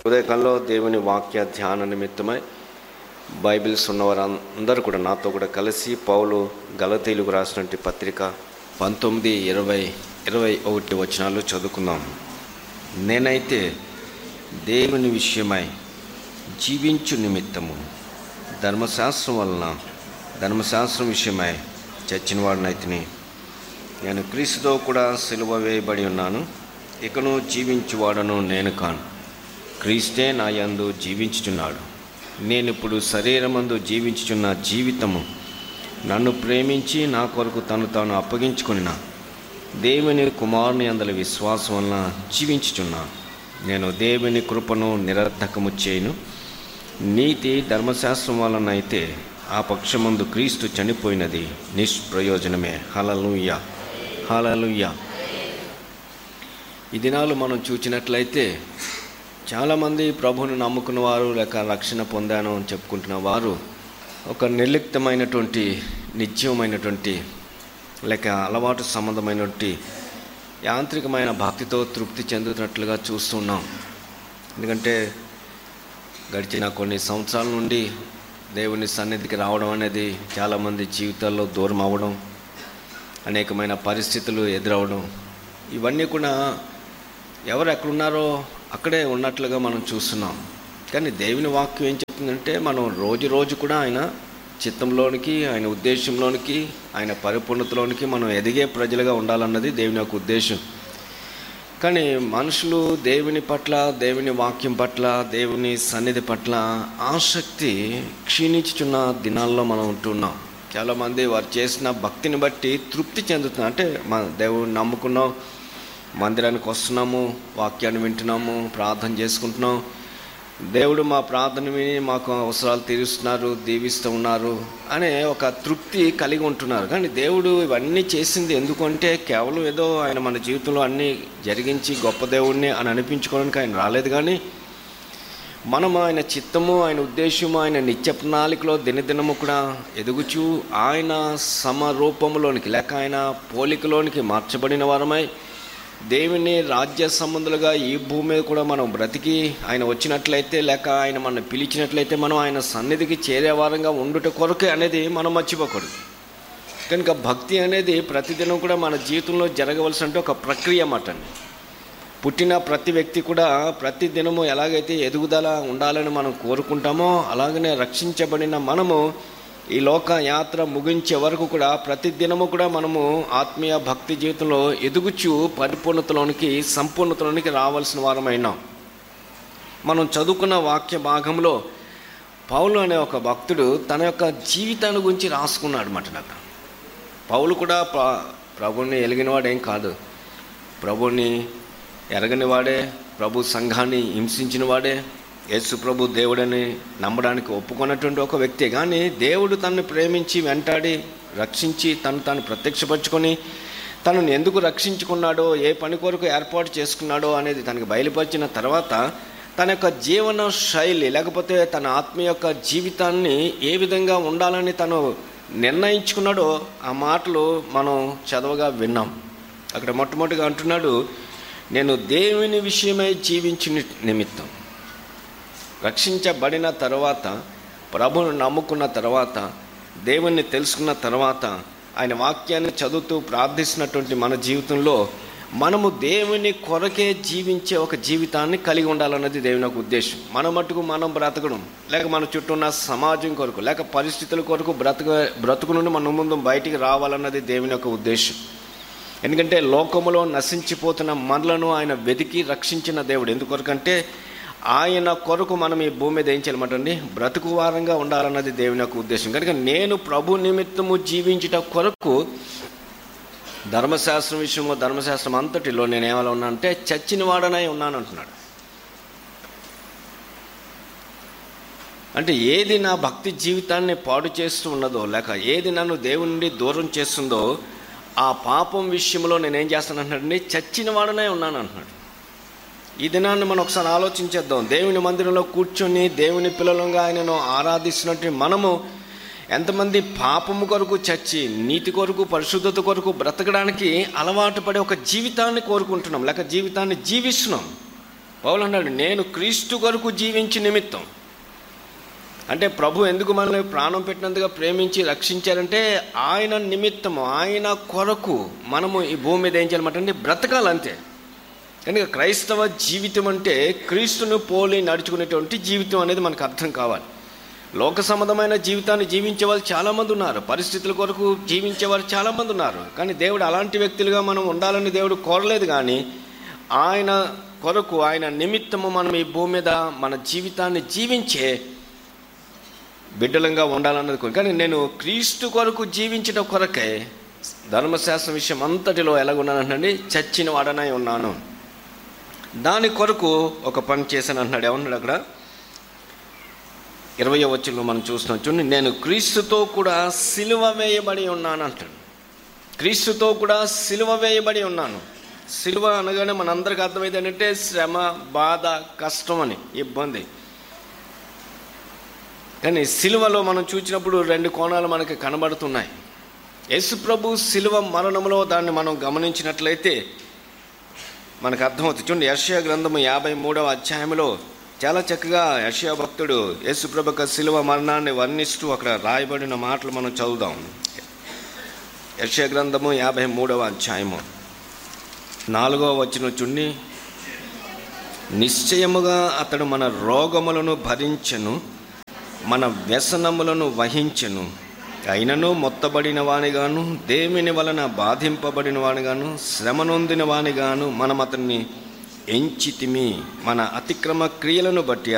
ఉదయకాలంలో దేవుని వాక్య ధ్యాన నిమిత్తమై బైబిల్స్ ఉన్నవారందరూ కూడా నాతో కూడా కలిసి పౌలు గలతీలకు రాసినటువంటి పత్రిక పంతొమ్మిది ఇరవై ఇరవై ఒకటి వచనాలు చదువుకుందాం నేనైతే దేవుని విషయమై జీవించు నిమిత్తము ధర్మశాస్త్రం వలన ధర్మశాస్త్రం విషయమై చచ్చిన వాడినైతిని నేను క్రీస్తుతో కూడా సిలువ వేయబడి ఉన్నాను ఇకను జీవించువాడను నేను కాను క్రీస్తే నా యందు జీవించుచున్నాడు నేను ఇప్పుడు శరీరమందు జీవించుచున్న జీవితము నన్ను ప్రేమించి నా కొరకు తను తాను అప్పగించుకున్న దేవుని కుమారుని అందల విశ్వాసం వలన జీవించుచున్నాను నేను దేవుని కృపను నిరర్ధకము చేయను నీతి ధర్మశాస్త్రం వలన అయితే ఆ పక్షమందు క్రీస్తు చనిపోయినది నిష్ప్రయోజనమే హలలుయ్య హలలుయ్య ఈ దినాలు మనం చూచినట్లయితే చాలామంది ప్రభువుని నమ్ముకున్న వారు లేక రక్షణ పొందాను అని చెప్పుకుంటున్న వారు ఒక నిర్లిప్తమైనటువంటి నిత్యమైనటువంటి లేక అలవాటు సంబంధమైనటువంటి యాంత్రికమైన భక్తితో తృప్తి చెందుతున్నట్లుగా చూస్తున్నాం ఎందుకంటే గడిచిన కొన్ని సంవత్సరాల నుండి దేవుని సన్నిధికి రావడం అనేది చాలామంది జీవితాల్లో దూరం అవ్వడం అనేకమైన పరిస్థితులు ఎదురవడం ఇవన్నీ కూడా ఎవరు ఎక్కడున్నారో అక్కడే ఉన్నట్లుగా మనం చూస్తున్నాం కానీ దేవుని వాక్యం ఏం చెప్తుందంటే మనం రోజు రోజు కూడా ఆయన చిత్తంలోనికి ఆయన ఉద్దేశంలోనికి ఆయన పరిపూర్ణతలోనికి మనం ఎదిగే ప్రజలుగా ఉండాలన్నది దేవుని యొక్క ఉద్దేశం కానీ మనుషులు దేవుని పట్ల దేవుని వాక్యం పట్ల దేవుని సన్నిధి పట్ల ఆసక్తి క్షీణించుచున్న దినాల్లో మనం ఉంటున్నాం చాలామంది వారు చేసిన భక్తిని బట్టి తృప్తి చెందుతున్నారు అంటే మన దేవుని నమ్ముకున్నాం మందిరానికి వస్తున్నాము వాక్యాన్ని వింటున్నాము ప్రార్థన చేసుకుంటున్నాం దేవుడు మా ప్రార్థన విని మాకు అవసరాలు తీరుస్తున్నారు దీవిస్తూ ఉన్నారు అనే ఒక తృప్తి కలిగి ఉంటున్నారు కానీ దేవుడు ఇవన్నీ చేసింది ఎందుకంటే కేవలం ఏదో ఆయన మన జీవితంలో అన్నీ జరిగించి గొప్ప దేవుడిని అని అనిపించుకోవడానికి ఆయన రాలేదు కానీ మనం ఆయన చిత్తము ఆయన ఉద్దేశము ఆయన నిత్య ప్రణాళికలో దినదినము కూడా ఎదుగుచూ ఆయన సమరూపంలోనికి లేక ఆయన పోలికలోనికి మార్చబడిన వారమై దేవుని రాజ్య సంబంధులుగా ఈ భూమి మీద కూడా మనం బ్రతికి ఆయన వచ్చినట్లయితే లేక ఆయన మనం పిలిచినట్లయితే మనం ఆయన సన్నిధికి చేరేవారంగా ఉండుట కొరకే అనేది మనం మర్చిపోకూడదు కనుక భక్తి అనేది ప్రతిదినం కూడా మన జీవితంలో జరగవలసిన ఒక ప్రక్రియ అన్నమాట పుట్టిన ప్రతి వ్యక్తి కూడా ప్రతి దినము ఎలాగైతే ఎదుగుదల ఉండాలని మనం కోరుకుంటామో అలాగనే రక్షించబడిన మనము ఈ లోక యాత్ర ముగించే వరకు కూడా ప్రతి దినము కూడా మనము ఆత్మీయ భక్తి జీవితంలో ఎదుగుచు పరిపూర్ణతలోనికి సంపూర్ణతలోనికి రావాల్సిన వారమైనాం మనం చదువుకున్న వాక్య భాగంలో పౌలు అనే ఒక భక్తుడు తన యొక్క జీవితాన్ని గురించి రాసుకున్నాడు అన్నమాట నాకు పౌలు కూడా ప్ర ప్రభుని ఎలిగినవాడేం కాదు ప్రభుని ఎరగని వాడే ప్రభు సంఘాన్ని హింసించిన వాడే యేసు ప్రభు దేవుడని నమ్మడానికి ఒప్పుకున్నటువంటి ఒక వ్యక్తి కానీ దేవుడు తనను ప్రేమించి వెంటాడి రక్షించి తను తాను ప్రత్యక్షపరచుకొని తనను ఎందుకు రక్షించుకున్నాడో ఏ పని కొరకు ఏర్పాటు చేసుకున్నాడో అనేది తనకు బయలుపరిచిన తర్వాత తన యొక్క జీవన శైలి లేకపోతే తన ఆత్మ యొక్క జీవితాన్ని ఏ విధంగా ఉండాలని తను నిర్ణయించుకున్నాడో ఆ మాటలు మనం చదవగా విన్నాం అక్కడ మొట్టమొదటిగా అంటున్నాడు నేను దేవుని విషయమై జీవించిన నిమిత్తం రక్షించబడిన తర్వాత ప్రభును నమ్ముకున్న తర్వాత దేవుణ్ణి తెలుసుకున్న తర్వాత ఆయన వాక్యాన్ని చదువుతూ ప్రార్థిస్తున్నటువంటి మన జీవితంలో మనము దేవుని కొరకే జీవించే ఒక జీవితాన్ని కలిగి ఉండాలన్నది దేవుని యొక్క ఉద్దేశం మన మటుకు మనం బ్రతకడం లేక మన చుట్టూ ఉన్న సమాజం కొరకు లేక పరిస్థితుల కొరకు బ్రతక బ్రతుకు నుండి మన ముందు బయటికి రావాలన్నది దేవుని యొక్క ఉద్దేశం ఎందుకంటే లోకములో నశించిపోతున్న మనలను ఆయన వెతికి రక్షించిన దేవుడు ఎందుకొరకంటే ఆయన కొరకు మనం ఈ భూమి మీద ఏం చేయాలన్నమాటండి బ్రతుకు వారంగా ఉండాలన్నది దేవుని యొక్క ఉద్దేశం కనుక నేను ప్రభు నిమిత్తము జీవించుట కొరకు ధర్మశాస్త్రం విషయంలో ధర్మశాస్త్రం అంతటిలో నేను ఏమైనా ఉన్నా అంటే చచ్చిన వాడనై ఉన్నాను అంటున్నాడు అంటే ఏది నా భక్తి జీవితాన్ని పాడు చేస్తూ ఉన్నదో లేక ఏది నన్ను దేవుని నుండి దూరం చేస్తుందో ఆ పాపం విషయంలో నేనేం చేస్తాను అంటున్నాడండి చచ్చిన వాడనే ఉన్నాను అంటున్నాడు ఈ దినాన్ని మనం ఒకసారి ఆలోచించేద్దాం దేవుని మందిరంలో కూర్చొని దేవుని పిల్లలుగా ఆయనను ఆరాధిస్తున్నట్టు మనము ఎంతమంది పాపము కొరకు చచ్చి నీతి కొరకు పరిశుద్ధత కొరకు బ్రతకడానికి అలవాటు పడే ఒక జీవితాన్ని కోరుకుంటున్నాం లేక జీవితాన్ని జీవిస్తున్నాం పౌలు అన్నాడు నేను క్రీస్తు కొరకు జీవించి నిమిత్తం అంటే ప్రభు ఎందుకు మనల్ని ప్రాణం పెట్టినందుగా ప్రేమించి రక్షించారంటే ఆయన నిమిత్తము ఆయన కొరకు మనము ఈ భూమి మీద ఏం చేయాలన్నమాట అంటే బ్రతకాలంతే కనుక క్రైస్తవ జీవితం అంటే క్రీస్తును పోలి నడుచుకునేటువంటి జీవితం అనేది మనకు అర్థం కావాలి లోక సంబంధమైన జీవితాన్ని జీవించే వాళ్ళు చాలామంది ఉన్నారు పరిస్థితుల కొరకు జీవించే వారు చాలామంది ఉన్నారు కానీ దేవుడు అలాంటి వ్యక్తులుగా మనం ఉండాలని దేవుడు కోరలేదు కానీ ఆయన కొరకు ఆయన నిమిత్తము మనం ఈ భూమి మీద మన జీవితాన్ని జీవించే బిడ్డలంగా ఉండాలన్నది కోరిక. కానీ నేను క్రీస్తు కొరకు జీవించడం కొరకే ధర్మశాస్త్ర విషయం అంతటిలో ఎలాగున్నానంటే చచ్చిన వాడనై ఉన్నాను దాని కొరకు ఒక పని చేశాను అంటున్నాడు ఏమన్నాడు అక్కడ ఇరవయో వచ్చంలో మనం చూస్తున్నాం చూడండి నేను క్రీస్తుతో కూడా సిలువ వేయబడి ఉన్నాను అంటాడు క్రీస్తుతో కూడా సిలువ వేయబడి ఉన్నాను సిలువ అనగానే మనందరికీ అర్థమైంది ఏంటంటే శ్రమ బాధ కష్టం అని ఇబ్బంది కానీ సిలువలో మనం చూసినప్పుడు రెండు కోణాలు మనకి కనబడుతున్నాయి యేసు ప్రభు సిలువ మరణంలో దాన్ని మనం గమనించినట్లయితే మనకు అర్థమవుతుంది చూడండి యర్షయ గ్రంథము యాభై మూడవ అధ్యాయంలో చాలా చక్కగా యర్షయ భక్తుడు యేసుప్రభు యొక్క శిలువ మరణాన్ని వర్ణిస్తూ అక్కడ రాయబడిన మాటలు మనం చదువుదాం యర్షయ గ్రంథము యాభై మూడవ అధ్యాయము నాలుగవ వచ్చిన చుండి నిశ్చయముగా అతడు మన రోగములను భరించెను మన వ్యసనములను వహించెను అయినను మొత్తబడిన వానిగాను దేమిని వలన బాధింపబడిన వానిగాను శ్రమ నొందిన వానిగాను మనం అతన్ని ఎంచితిమి మన అతిక్రమ క్రియలను బట్టి